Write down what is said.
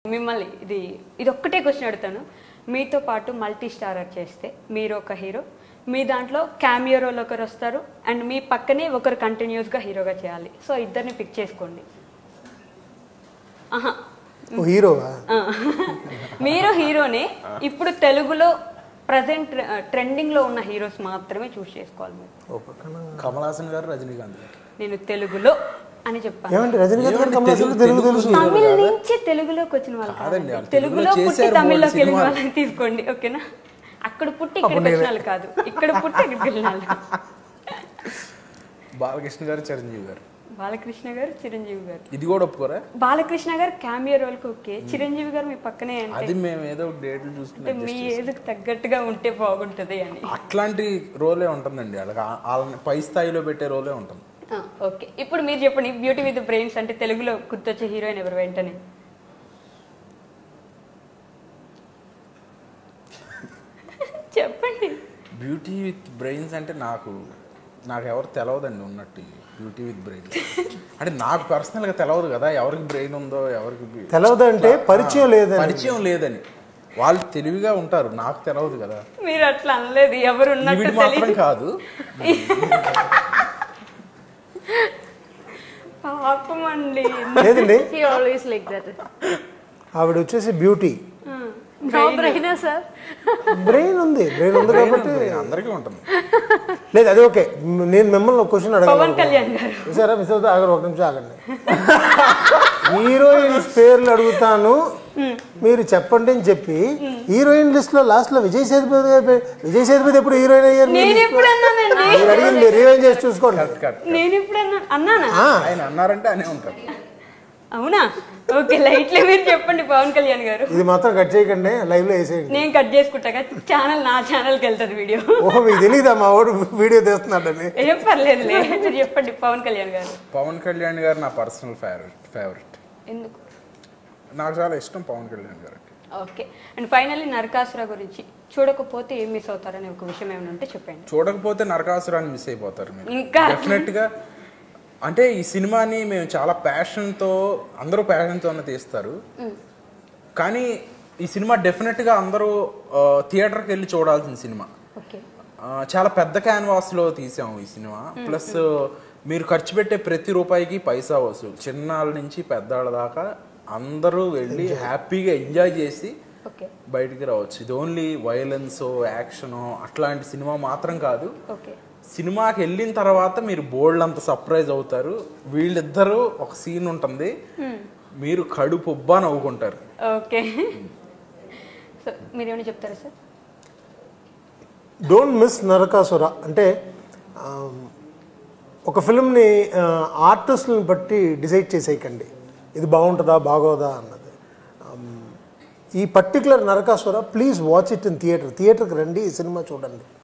మిమ్మల్ని ఇది ఇది ఒక్కటే క్వశ్చన్ అడుగుతాను మీతో పాటు మల్టీ స్టారర్ చేస్తే మీరు ఒక హీరో మీ దాంట్లో క్యామియో రోల్ ఒకరు వస్తారు అండ్ మీ పక్కనే ఒకరు కంటిన్యూస్గా హీరోగా చేయాలి సో ఇద్దరిని పిక్ చేసుకోండి ఆహా ఓ హీరోవా ఆ. మీరు హీరోనే ఇప్పుడు తెలుగులో ప్రజెంట్ ట్రెండింగ్లో ఉన్న హీరోస్ మాత్రమే చూస్ చేసుకోవాలి మీరు ఓ పక్కన కమల్ హాసన్ గారు రజనీకాంత్ గారు నేను తెలుగులో అని చెప్పాను ఏమండి రజనీకాంత్ గారు ఏమండి, కమల్ హాసన్ తెలుగు- తెలుగు తెలుసు తెలుగు- తమిళ నుంచి తెలుగులోకి వచ్చిన వాళ్ళు కాదండి, కాదండి. వాళ్ళు తెలుగులో తెలుగులో పుట్టి చేశారు తమిళ్లోకి మూడు వెళ్ళిన సినిమాలు. వాళ్ళని తీసుకోండి ఓకేనా అక్కడ పుట్టి ఇక్కడికి వచ్చిన వాళ్ళు కాదు ఇక్కడ పుట్టి ఇక్కడికి వెళ్ళిన వాళ్ళు బాలకృష్ణ గారు చిరంజీవి గారు బాలకృష్ణ గారు చిరంజీవి గారు ఇది కూడా ఒప్పుకోరా బాలకృష్ణ గారు క్యామియో రోల్కి ఓకే చిరంజీవి గారు మీ పక్కనే అంటే అది మేము ఏదో డేట్లు అంటే చూసుకుంటే మీ ఏజ్కి తగ్గట్టుగా ఉంటే బాగుంటది అని అట్లాంటి రోలే ఉంటుందండి వాళ్ళకి ఆ- వాళ్ళని పై స్థాయిలో పెట్టే రోలే ఉంటుంది ఆ, ఓకే ఇప్పుడు మీరు చెప్పండి బ్యూటీ విత్ బ్రెయిన్స్ అంటే తెలుగులో గుర్తొచ్చే హీరోయిన్ ఎవరు వెంటనే చెప్పండి బ్యూటీ విత్ బ్రెయిన్స్ అంటే నాకు నాకు ఎవరు తెలవదండి ఉన్నట్టు బ్యూటీ విత్ బ్రెయిన్స్ అంటే నాకు పర్సనల్గా తెలవదు కదా ఎవరికి బ్రెయిన్ ఉందో ఎవరికి బి- తెలవదు అంటే పరిచయం లేదని పరిచయం లేదని వాళ్ళు తెలివిగా ఉంటారు నాకు తెలవదు కదా మీరు అట్లా అనలేదు ఎవరు ఉన్నట్టు ఈవిడ మాత్రం తెలియదు కాదు పాపం అండి లేదండి He always like that. ఆవిడ వచ్చేసి beauty No brainer, sir. Brain ఉంది బ్రెయిన్ ఉంది కాబట్టి అందరికీ ఉంటుంది లేదు అది ఓకే మ్, నేను మిమ్మల్ని ఒక క్వశ్చన్ పవన్ అడగాలి కళ్యాణ్ గారు చూసారా మిస్ అవుతా ఆగరు ఒక నిమిషం ఆగండి హీరోయిన్స్ పేర్లు అడుగుతాను మీరు చెప్పండి అని చెప్పి హీరోయిన్ లిస్ట్ లో లాస్ట్ లో విజయ్ సేతుపతి గారి పేరు- విజయ్ సేతుపతి ఎప్పుడు హీరోయిన్ అయ్యారు మీ నేను list లో? ఎప్పుడు అన్నానండి మీరు అడిగింది రివైన్ చేసి చూసుకోండి కట్ నేను ఎప్పుడు అన్నా అన్నానా ఆ, ఆయన అన్నారంటే అనే ఉంటారు అవునా ఓకే లైట్లే మీరు చెప్పండి పవన్ కళ్యాణ్ గారు ఇది మాత్రం కట్ చేయకండి లైవ్ లో వేసేయండి నేను కట్ చేసుకుంటాగా ఛానల్ నా ఛానల్కి వెళ్తుంది వీడియో ఓహో మీకు తెలీదా మా వాడు వీడియో తీస్తున్నాడని ఏం పర్లేదులే మీరు చెప్పండి పవన్ కళ్యాణ్ గారు పవన్ కళ్యాణ్ గారు నా పర్సనల్ ఫేవరెట్ ఫేవరెట్ ఎందుకు నాకు చాలా ఇష్టం పవన్ కళ్యాణ్ గారికి ఓకే అండ్ ఫైనల్లీ నరకాసుర గురించి చూడకపోతే ఏం మిస్ అవుతారనే ఒక విషయం ఏమైనా ఉంటే చెప్పండి చూడకపోతే నరకాసురాన్ని మిస్ అయిపోతారు మీరు ఇంకా? డెఫినెట్ గా అంటే ఈ సినిమాని మేము చాలా ప్యాషన్తో అందరూ ప్యాషన్తోనే తీస్తారు కానీ ఈ సినిమా డెఫినెట్ గా అందరూ థియేటర్కి వెళ్ళి చూడాల్సిన సినిమా ఓకే ఆ, చాలా పెద్ద క్యాన్వాస్లో తీసాము ఈ సినిమా ప్లస్ మీరు ఖర్చు పెట్టే ప్రతి రూపాయికి పైసా వసూలు చిన్నాళ్ళ నుంచి పెద్దాళ్ళ దాకా అందరూ వెళ్ళి హ్యాపీగా ఎంజాయ్ చేసి ఓకే బయటికి రావచ్చు ఇది ఓన్లీ వైలెన్స్ యాక్షన్ అట్లాంటి సినిమా మాత్రం కాదు ఓకే సినిమాకి వెళ్ళిన తర్వాత మీరు బోల్డ్ అంత సర్ప్రైజ్ అవుతారు వీళ్ళిద్దరూ ఒక సీన్ ఉంటుంది మీరు కడుపు ఉబ్బా నవ్వుకుంటారు ఓకే సో మీరేమైనా చెప్తారా సార్ డోంట్ మిస్ నరకాసుర అంటే ఆ, ఒక ఫిల్మ్ని ఆర్టిస్ట్ని బట్టి డిసైడ్ చేసేయకండి ఇది బాగుంటుందా బాగోదా అన్నది ఆమ్, ఈ particular Narakasura please watch it in theatre థియేటర్కి రండి ఈ సినిమా చూడండి